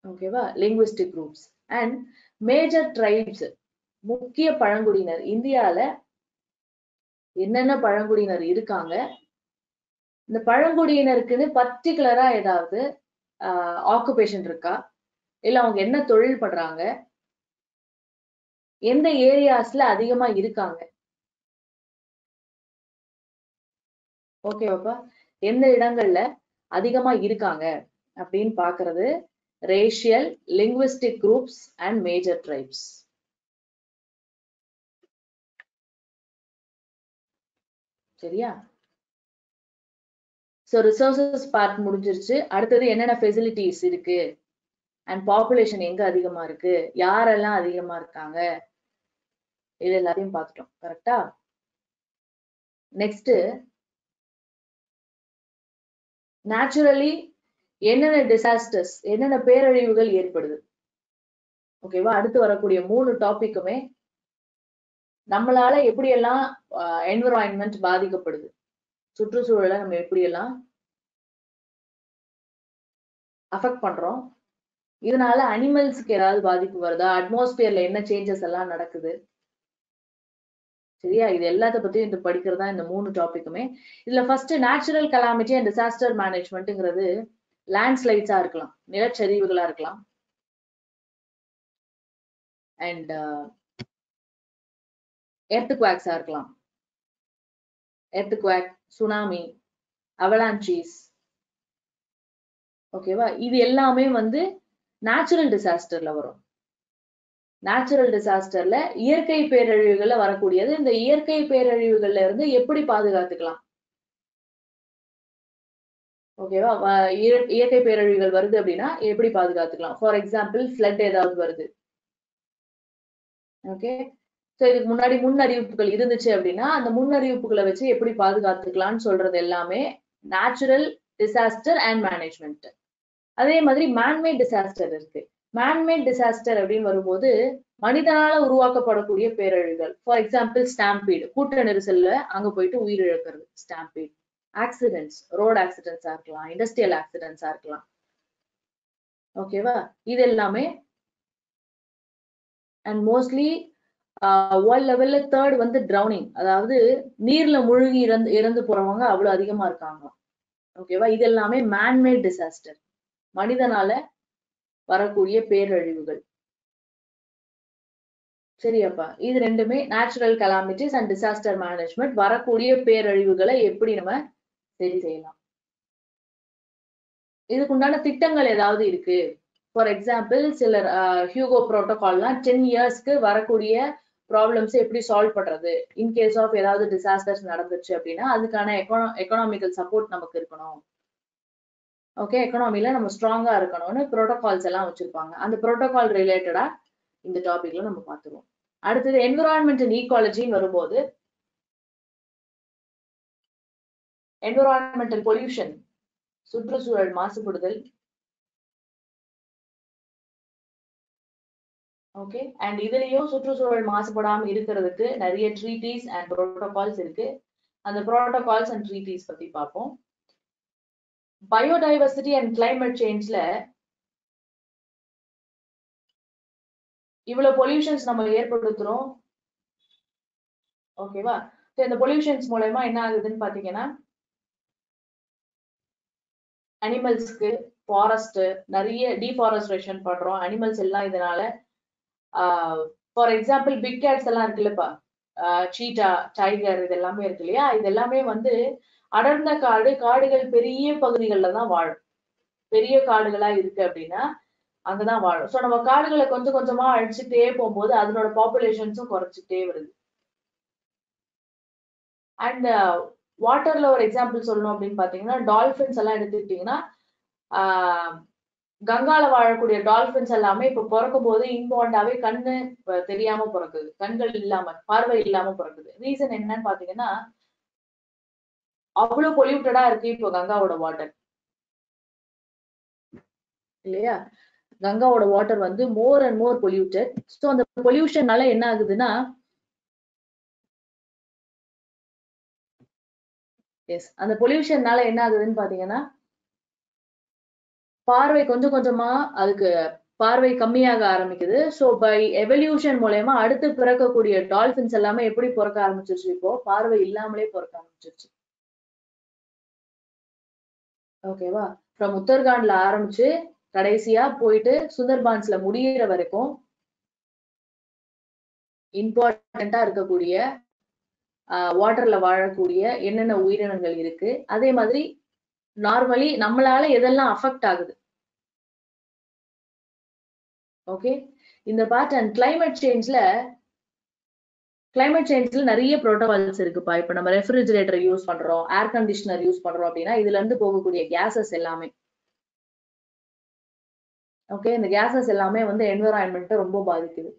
ஓகேவா linguistic groups and major tribes முக்கிய பழங்குடியினர் இந்தியால என்னென்ன பழங்குடியினர் இருக்காங்க இந்த பழங்குடியினருக்குன்னு பர்டிகுலரா ஏதாவது ஆக்குபேஷன் இருக்கா இல்ல அவங்க என்ன தொழில் பண்றாங்க எந்த ஏரியாஸ்ல அதிகமா இருக்காங்க ஓகேவாப்பா எந்த இடங்கள்ல அதிகமா இருக்காங்க அப்படின்னு பாக்குறது racial linguistic groups and major tribes சரியா ஸோ ரிசோர்சஸ் பார்ட் முடிஞ்சிருச்சு அடுத்தது என்னென்ன ஃபெசிலிட்டிஸ் இருக்கு அண்ட் பாப்புலேஷன் எங்க அதிகமா இருக்கு யாரெல்லாம் அதிகமா இருக்காங்க இது எல்லாத்தையும் பார்த்துட்டோம் கரெக்டா நெக்ஸ்ட் நேச்சுரலி என்னென்ன டிசாஸ்டர்ஸ் என்னென்ன பேரழிவுகள் ஏற்படுது ஓகேவா அடுத்து வரக்கூடிய மூணு டாபிக்குமே நம்மளால எப்படியெல்லாம் என்விரான்மெண்ட் பாதிக்கப்படுது சுற்றுச்சூழலை நம்ம எப்படியெல்லாம் அஃபெக்ட் பண்றோம் இதனால அனிமல்ஸ்க்கு ஏதாவது பாதிப்பு வருதா அட்மாஸ்பியர்ல என்ன சேஞ்சஸ் எல்லாம் நடக்குது சரியா இது எல்லாத்த பத்தியும் இந்த படிக்கிறது தான் இந்த மூணு டாபிக்குமே இதுல first natural calamity and disaster மேனேஜ்மெண்ட்ங்கிறது லேண்ட்ஸ்லைட்ஸா இருக்கலாம் நிலச்சரிவுகளா இருக்கலாம் அண்ட் எர்த் குவாக்ஸா இருக்கலாம் எர்த் குவாக் சுனாமி அவலான்ச்சீஸ் ஓகேவா இது எல்லாமே வந்து நேச்சுரல் டிசாஸ்டர்ல வரும் நேச்சுரல் டிசாஸ்டர்ல இயற்கை பேரழிவுகள்ல வரக்கூடியது இந்த இயற்கை பேரழிவுகள்ல இருந்து எப்படி பாதுகாத்துக்கலாம் ஓகேவா இயற்கை பேரழிவுகள் வருது அப்படின்னா எப்படி பாதுகாத்துக்கலாம் ஃபார் எக்ஸாம்பிள் ஃபிளட் ஏதாவது வருது ஓகே ஸோ இதுக்கு முன்னாடி முன் அறிவிப்புகள் இருந்துச்சு அப்படின்னா அந்த முன் அறிவிப்புகளை வச்சு எப்படி பாதுகாத்துக்கலாம்னு சொல்றது எல்லாமே நேச்சுரல் டிசாஸ்டர் அண்ட் மேனேஜ்மெண்ட் அதே மாதிரி மேன்மேட் டிசாஸ்டர் இருக்கு மேன்மேட் டிசாஸ்டர் அப்படின்னு வரும்போது மனிதனால உருவாக்கப்படக்கூடிய பேரழிவுகள் ஃபார் எக்ஸாம்பிள் ஸ்டாம்பீடு கூட்ட நெரிசல்ல அங்க போயிட்டு உயிரிழக்கிறது ஸ்டாம்பீட் ஆக்சிடென்ட்ஸ் ரோட் ஆக்சிடென்ட்ஸா இருக்கலாம் இண்டஸ்ட்ரியல் ஆக்சிடென்ட்ஸா இருக்கலாம் ஓகேவா இது எல்லாமே அண்ட் மோஸ்ட்லி வேர்ல்ட் லெவல்ல தேர்ட் வந்து ட்ரௌனிங் அதாவது நீர்ல முழுகி இறந்து இறந்து போறவங்க அவ்வளவு அதிகமா இருக்காங்க ஓகேவா இது எல்லாமே மேன்மேட் டிசாஸ்டர் மனிதனால வரக்கூடிய பேரழிவுகள் சரியாப்பா இது ரெண்டுமே natural calamities and disaster management வரக்கூடிய பேரழிவுகளை எப்படி நம்ம சரி செய்யலாம் இதுக்கு உண்டான திட்டங்கள் ஏதாவது இருக்கு ஃபார் எக்ஸாம்பிள் சிலர் ஹியூகோ ப்ரோட்டோகால்லாம் டென் இயர்ஸ்க்கு வரக்கூடிய ப்ராப்ளம்ஸ் எப்படி சால்வ் பண்றது இன் கேஸ் ஆஃப் ஏதாவது டிசாஸ்டர்ஸ் நடந்துச்சு அப்படின்னா அதுக்கான எக்கனா எக்கனாமிக்கல் சப்போர்ட் நமக்கு இருக்கணும் ஓகே எக்கனாமில நம்ம ஸ்ட்ராங்கா இருக்கணும்னு ப்ரோட்டோகால்ஸ் எல்லாம் வச்சிருப்பாங்க அந்த ப்ரோட்டோகால் ரிலேட்டடா இந்த டாபிக்ல நம்ம பார்த்துருவோம் அடுத்தது என்விரான்மெண்ட் அண்ட் ஈக்வாலஜின்னு வரும்போது என்விரான்மெண்டல் பொல்யூஷன் சுற்றுச்சூழல் மாசுபடுதல் ஓகே அண்ட் இதுலயும் சுற்றுச்சூழல் மாசுபடாம இருக்கிறதுக்கு நிறைய ட்ரீட்டிஸ் அண்ட் ப்ரோட்டோகால்ஸ் இருக்கு அந்த ப்ரோட்டோகால்ஸ் அண்ட் ட்ரீட்டிஸ் பத்தி பார்ப்போம் பயோடைவர்சிட்டி அண்ட் கிளைமேட் சேஞ்ச்ல இவ்வளவு பொல்யூஷன்ஸ் நம்ம ஏற்படுத்துறோம் ஓகேவா இந்த பொல்யூஷன்ஸ் மூலயமா என்ன ஆகுதுன்னு பாத்தீங்கன்னா அனிமல்ஸ்க்கு ஃபாரஸ்ட் நிறைய டீஃபாரஸ்ட்ரேஷன் பண்றோம் அனிமல்ஸ் எல்லாம் இதனால ஃபார் எக்ஸாம்பிள் பிக் கேட்ஸ் எல்லாம் இருக்குல்லப்பா சீட்டா டைகர் இது எல்லாமே இருக்கு இல்லையா இது எல்லாமே வந்து அடர்ந்த காடு காடுகள் பெரிய பகுதிகளில் தான் வாழும் பெரிய காடுகளா இருக்கு அப்படின்னா அங்கதான் வாழும் ஸோ நம்ம காடுகளை கொஞ்சம் கொஞ்சமா அழிச்சுட்டே போகும்போது அதனோட பாப்புலேஷன்ஸும் குறைச்சிட்டே வருது அண்ட் வாட்டர்ல ஒரு எக்ஸாம்பிள் சொல்லணும் அப்படின்னு பாத்தீங்கன்னா டால்பின்ஸ் எல்லாம் எடுத்துக்கிட்டீங்கன்னா கங்கால வாழக்கூடிய டால்பின்ஸ் எல்லாமே இப்ப பிறக்கும் போது இன்பாண்டாவே கண்ணு தெரியாம பிறக்குது கண்கள் இல்லாம பார்வை இல்லாம பிறக்குது ரீசன் என்னன்னு பாத்தீங்கன்னா அவ்வளவு பொல்யூட்டடா இருக்கு இப்போ கங்காவோட வாட்டர் இல்லையா கங்காவோட வாட்டர் வந்து more and more polluted so அந்த பொல்யூஷன்னால என்ன ஆகுதுன்னா எஸ் அந்த பொல்யூஷன்னால என்ன ஆகுதுன்னு பாத்தீங்கன்னா பார்வை கொஞ்சம் கொஞ்சமா அதுக்கு பார்வை கம்மியாக ஆரம்பிக்குது ஸோ பை எவல்யூஷன் மூலயமா அடுத்து பிறக்கக்கூடிய டால்பின்ஸ் எல்லாமே எப்படி பிறக்க ஆரம்பிச்சிருச்சு இப்போ பார்வை இல்லாமலே பிறக்க ஆரம்பிச்சிருச்சு ஓகேவா ஃப்ரம் உத்தரகாண்ட்ல ஆரம்பிச்சு கடைசியா போயிட்டு சுந்தர்பான்ஸ்ல முடியிற வரைக்கும் இம்பார்ட்டண்டா இருக்கக்கூடிய வாட்டர்ல வாழக்கூடிய என்னென்ன உயிரினங்கள் இருக்கு அதே மாதிரி நார்மலி நம்மளால எதெல்லாம் அஃபெக்ட் ஆகுது ஓகே இந்த பார்ட் அண்ட் கிளைமேட் சேஞ்ச்ல கிளைமேட் சேஞ்ச்ல நிறைய ப்ரோட்டோகால்ஸ் இருக்குப்பா இப்ப நம்ம ரெஃப்ரிஜிரேட்டர் யூஸ் பண்றோம் ஏர் கண்டிஷனர் யூஸ் பண்றோம் அப்படின்னா இதுல இருந்து போகக்கூடிய கேசஸ் எல்லாமே ஓகே இந்த கேசஸ் எல்லாமே வந்து என்விரான்மெண்ட்டை ரொம்ப பாதிக்குது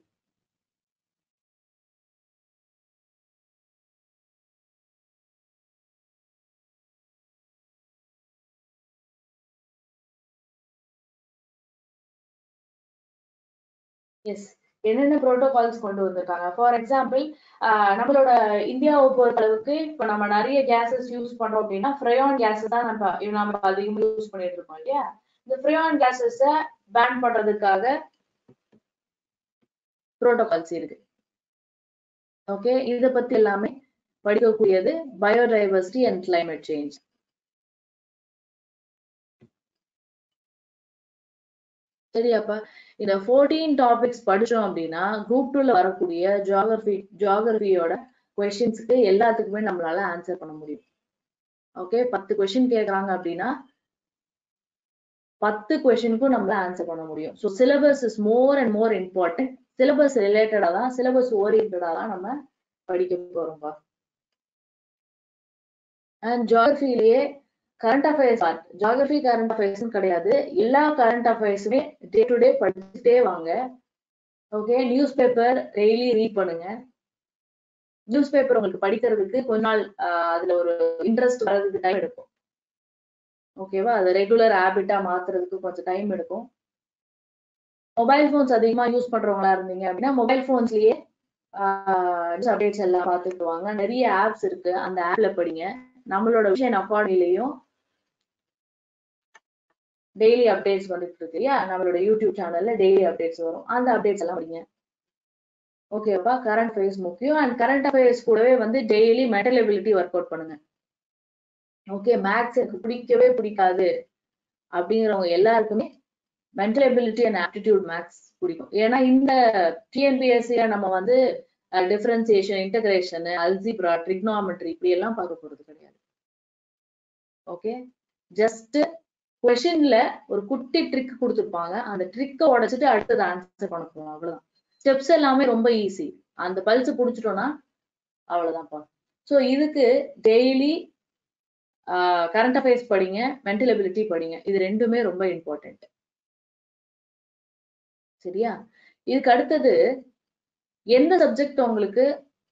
எஸ் என்னென்ன ப்ரோட்டோகால்ஸ் கொண்டு வந்திருக்காங்க ஃபார் எக்ஸாம்பிள் நம்மளோட இந்தியாவை பொறுத்த அளவுக்கு இப்போ நம்ம நிறைய கேசஸ் யூஸ் பண்றோம் அப்படின்னா ஃப்ரையான் கேஸஸ் தான் நம்ம நம்ம அதிகமாக யூஸ் பண்ணிட்டு இருக்கோம் இல்லையா இந்த ஃப்ரையான் கேசஸ பேன் பண்றதுக்காக ப்ரோட்டோகால்ஸ் இருக்கு ஓகே இத பத்தி எல்லாமே படிக்கக்கூடியது பயோடைவர்சிட்டி அண்ட் கிளைமேட் சேஞ்ச் சரியாப்பா இந்த ஃபோர்டீன் டாபிக்ஸ் படிச்சோம் அப்படின்னா குரூப் டூல வரக்கூடிய ஜியாகிரபி ஜியாகிரபியோட கொஸ்டின்ஸ்க்கு எல்லாத்துக்குமே நம்மளால ஆன்சர் பண்ண முடியும் ஓகே பத்து கொஸ்டின் கேக்குறாங்க அப்படின்னா பத்து கொஸ்டினுக்கும் நம்மளால ஆன்சர் பண்ண முடியும் so syllabus is more and more important syllabus ரிலேட்டடா தான் சிலபஸ் ஓரியன்டா தான் நம்ம படிக்க போறோம்ப்பா அண்ட் ஜியாகிரபிலேயே current affairs part geography current affairs கிடையாது எல்லா கரண்ட் அஃபேர்ஸுமே டே டு டே படிச்சுட்டே வாங்க okay newspaper daily read பண்ணுங்க நியூஸ் பேப்பர் உங்களுக்கு படிக்கிறதுக்கு கொஞ்ச நாள் அதுல ஒரு இன்ட்ரெஸ்ட் வர்றதுக்கு டைம் எடுக்கும் ஓகேவா அது ரெகுலர் ஹேபிட்டா மாத்துறதுக்கு கொஞ்சம் டைம் எடுக்கும் மொபைல் போன்ஸ் அதிகமா யூஸ் பண்றவங்களா இருந்தீங்க அப்படின்னா மொபைல் போன்ஸ்லயே அப்டேட்ஸ் எல்லாம் பார்த்துட்டு வாங்க நிறைய ஆப்ஸ் இருக்கு அந்த ஆப்ல படிங்க நம்மளோட விஷன் அகாடமிலையும் டெய்லி அப்டேட்ஸ் வந்துட்டு இருக்கு இல்லையா நம்மளோட யூடியூப் சேனல்ல டெய்லி அப்டேட்ஸ் வரும் அந்த அப்டேட்ஸ் எல்லாம் படிங்க ஓகேப்பா கரண்ட் அஃபேர்ஸ் முக்கியம் அண்ட் கரண்ட் அஃபேர்ஸ் கூடவே வந்து daily mental ability work out பண்ணுங்க ஓகே மேக்ஸ் எனக்கு பிடிக்கவே பிடிக்காது அப்படிங்கிறவங்க எல்லாருக்குமே mental ability and aptitude maths பிடிக்கும் ஏன்னா இந்த டிஎன்பிஎஸ்சில நம்ம வந்து டிஃபரன்சியேஷன் இன்டகிரேஷன் அல்ஜிப்ரா ட்ரிக்னாமெட்ரி இப்படி எல்லாம் பார்க்க போறது கிடையாது ஓகே ஜஸ்ட் கொஷின்ல ஒரு குட்டி ட்ரிக் கொடுத்துருப்பாங்க அந்த ட்ரிக்கை உடைச்சிட்டு அடுத்தது ஆன்சர் பண்ண போறோம் அவ்வளவுதான் ஸ்டெப்ஸ் எல்லாமே ரொம்ப ஈஸி அந்த பல்ஸ் புடிச்சிட்டோம்னா அவ்வளவுதான்ப்பா ஸோ இதுக்கு டெய்லி கரண்ட் அஃபேர்ஸ் படிங்க மென்டல் எபிலிட்டி படிங்க இது ரெண்டுமே ரொம்ப இம்பார்ட்டன்ட் சரியா இதுக்கு அடுத்தது எந்த சப்ஜெக்ட் உங்களுக்கு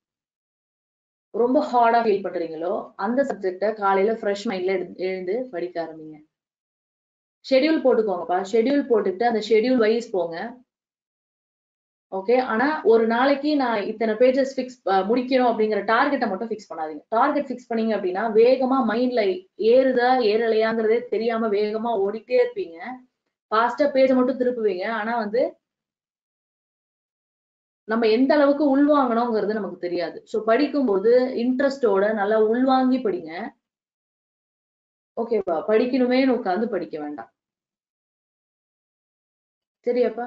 ரொம்ப ஹார்டா ஃபீல் பண்றீங்களோ அந்த சப்ஜெக்ட காலையில ஃப்ரெஷ் மைண்ட்ல எழுந்து படிக்க ஆரம்பிங்க ஷெட்யூல் போட்டுக்கோங்கப்பா ஷெட்யூல் போட்டுட்டு அந்த ஷெட்யூல் வைஸ் போங்க ஓகே ஆனா ஒரு நாளைக்கு நான் இத்தனை பேஜஸ் ஃபிக்ஸ் முடிக்கணும் அப்படிங்கிற டார்கெட்டை மட்டும் ஃபிக்ஸ் பண்ணாதீங்க டார்கெட் ஃபிக்ஸ் பண்ணீங்க அப்படின்னா வேகமா மைண்ட்ல ஏறுதா ஏறலையாங்கிறதே தெரியாம வேகமா ஓடிட்டே இருப்பீங்க ஃபாஸ்டா பேஜை மட்டும் திருப்புவீங்க ஆனா வந்து நம்ம எந்த அளவுக்கு உள்வாங்கணுங்கிறது நமக்கு தெரியாது ஸோ படிக்கும்போது இன்ட்ரெஸ்டோட நல்லா உள்வாங்கி படிங்க ஓகேப்பா படிக்கணுமேனு உட்காந்து படிக்க வேண்டாம் சரியாப்பா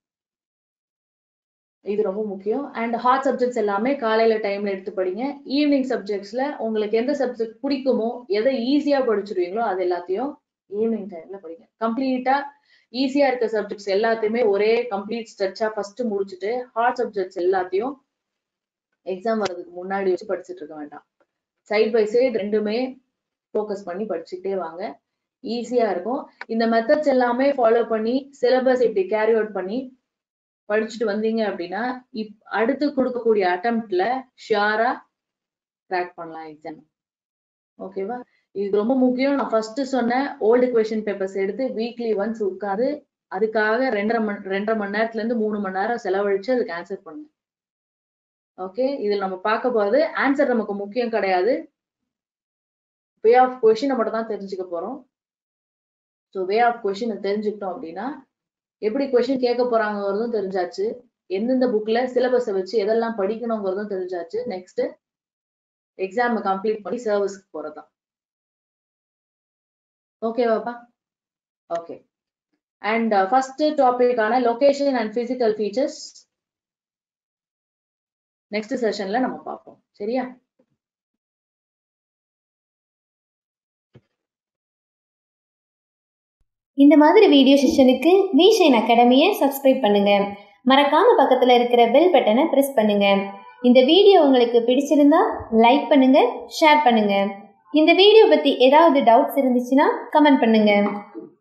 இது ரொம்ப முக்கியம் அண்ட் ஹார்ட் சப்ஜெக்ட்ஸ் எல்லாமே காலையில டைம்ல எடுத்து படிங்க ஈவினிங் சப்ஜெக்ட்ஸ்ல உங்களுக்கு எந்த சப்ஜெக்ட் பிடிக்குமோ எதை ஈஸியா படிச்சிருவீங்களோ அது எல்லாத்தையும் ஈவினிங் டைம்ல படிங்க கம்ப்ளீட்டா ஈஸியா இருக்க சப்ஜெக்ட்ஸ் எல்லாத்தையுமே ஒரே கம்ப்ளீட் ஸ்ட்ரெச்சா ஃபர்ஸ்ட் முடிச்சுட்டு ஹார்ட் சப்ஜெக்ட்ஸ் எல்லாத்தையும் எக்ஸாம் வர்றதுக்கு முன்னாடி வச்சு படிச்சுட்டு இருக்க வேண்டாம் சைட் பை சைடு ரெண்டுமே ஃபோக்கஸ் பண்ணி படிச்சுட்டே வாங்க ஈஸியா இருக்கும் இந்த மெத்தட்ஸ் எல்லாமே ஃபாலோ பண்ணி சிலபஸ் இப்படி கேரி அவுட் பண்ணி படிச்சுட்டு வந்தீங்க அப்படின்னா இப் அடுத்து கொடுக்கக்கூடிய அட்டம்ப்ட்ல ஷியாரா கிராக் பண்ணலாம் எக்ஸாம் ஓகேவா இது ரொம்ப முக்கியம் நான் ஃபர்ஸ்ட் சொன்ன ஓல்டு கொஸ்டின் பேப்பர்ஸ் எடுத்து வீக்லி ஒன்ஸ் உட்காந்து அதுக்காக ரெண்டரை மணி ரெண்டரை மணி நேரத்துல இருந்து மூணு மணி நேரம் செலவழிச்சு அதுக்கு ஆன்சர் பண்ணுங்க ஓகே இதுல நம்ம பார்க்க போறது ஆன்சர் நமக்கு முக்கியம் கிடையாது வே ஆஃப் கொஷினை மட்டும் தான் தெரிஞ்சுக்க போறோம் ஸோ வே ஆஃப் கொஷினை தெரிஞ்சுக்கிட்டோம் அப்படின்னா எப்படி கொஸ்டின் கேட்க போறாங்கிறதும் தெரிஞ்சாச்சு எந்தெந்த புக்ல சிலபஸை வச்சு எதெல்லாம் படிக்கணுங்கிறதும் தெரிஞ்சாச்சு நெக்ஸ்ட் எக்ஸாம் கம்ப்ளீட் பண்ணி சர்வீஸ்க்கு போறதுதான் ஓகேவாப்பா ஓகே அண்ட் ஃபர்ஸ்ட் டாபிக்கான location and physical features next செஷன்ல நம்ம பார்ப்போம் சரியா இந்த மாதிரி வீடியோ செஷனுக்கு மீஷைன் அகாடமியை சப்ஸ்கிரைப் பண்ணுங்க மறக்காம பக்கத்துல இருக்கிற பெல் பட்டனை பிரஸ் பண்ணுங்க இந்த வீடியோ உங்களுக்கு பிடிச்சிருந்தா லைக் பண்ணுங்க ஷேர் பண்ணுங்க இந்த வீடியோ பத்தி ஏதாவது டவுட்ஸ் இருந்துச்சுன்னா கமெண்ட் பண்ணுங்க